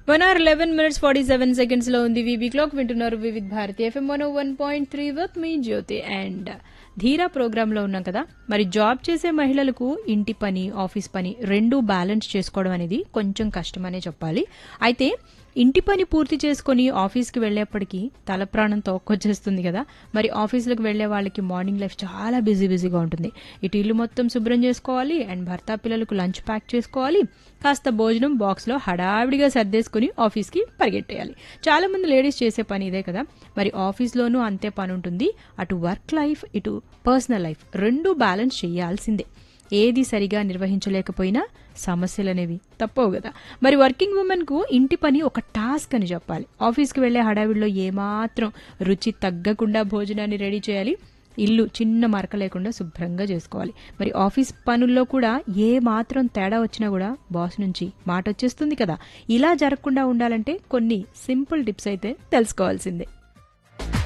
one hour eleven minutes forty seven seconds లో ఉంది VB clock వింటున్నారు Vividh Bharati FM one one point three with మీ Jyothi and Dheera programme లో ఉన్నాం కదా మరి జాబ్ చేసే మహిళలకు ఇంటి పని ఆఫీస్ పని రెండు బ్యాలెన్స్ చేసుకోవడం అనేది కొంచెం కష్టమనే చెప్పాలి అయితే ఇంటి పని పూర్తి చేసుకొని ఆఫీస్కి వెళ్ళేప్పటికీ తల ప్రాణం తోక్కొచ్చేస్తుంది కదా మరి ఆఫీసులకు వెళ్ళే వాళ్ళకి మార్నింగ్ లైఫ్ చాలా బిజీ బిజీగా ఉంటుంది ఇటు ఇల్లు మొత్తం శుభ్రం చేసుకోవాలి అండ్ భర్త పిల్లలకు లంచ్ ప్యాక్ చేసుకోవాలి కాస్త భోజనం బాక్స్లో హడావిడిగా సర్దేసుకుని ఆఫీస్కి పరిగెట్టేయాలి చాలా మంది లేడీస్ చేసే పని ఇదే కదా మరి ఆఫీస్లోనూ అంతే పని ఉంటుంది అటు వర్క్ లైఫ్ ఇటు పర్సనల్ లైఫ్ రెండు బ్యాలెన్స్ చేయాల్సిందే ఏది సరిగా నిర్వహించలేకపోయినా సమస్యలు అనేవి తప్పవు కదా మరి వర్కింగ్ ఉమెన్ కు ఇంటి పని ఒక టాస్క్ అని చెప్పాలి ఆఫీస్కి వెళ్లే హడావిడిలో ఏమాత్రం రుచి తగ్గకుండా భోజనాన్ని రెడీ చేయాలి ఇల్లు చిన్న మరక లేకుండా శుభ్రంగా చేసుకోవాలి మరి ఆఫీస్ పనుల్లో కూడా ఏ మాత్రం తేడా వచ్చినా కూడా బాస్ నుంచి మాట వచ్చేస్తుంది కదా ఇలా జరగకుండా ఉండాలంటే కొన్ని సింపుల్ టిప్స్ అయితే తెలుసుకోవాల్సిందే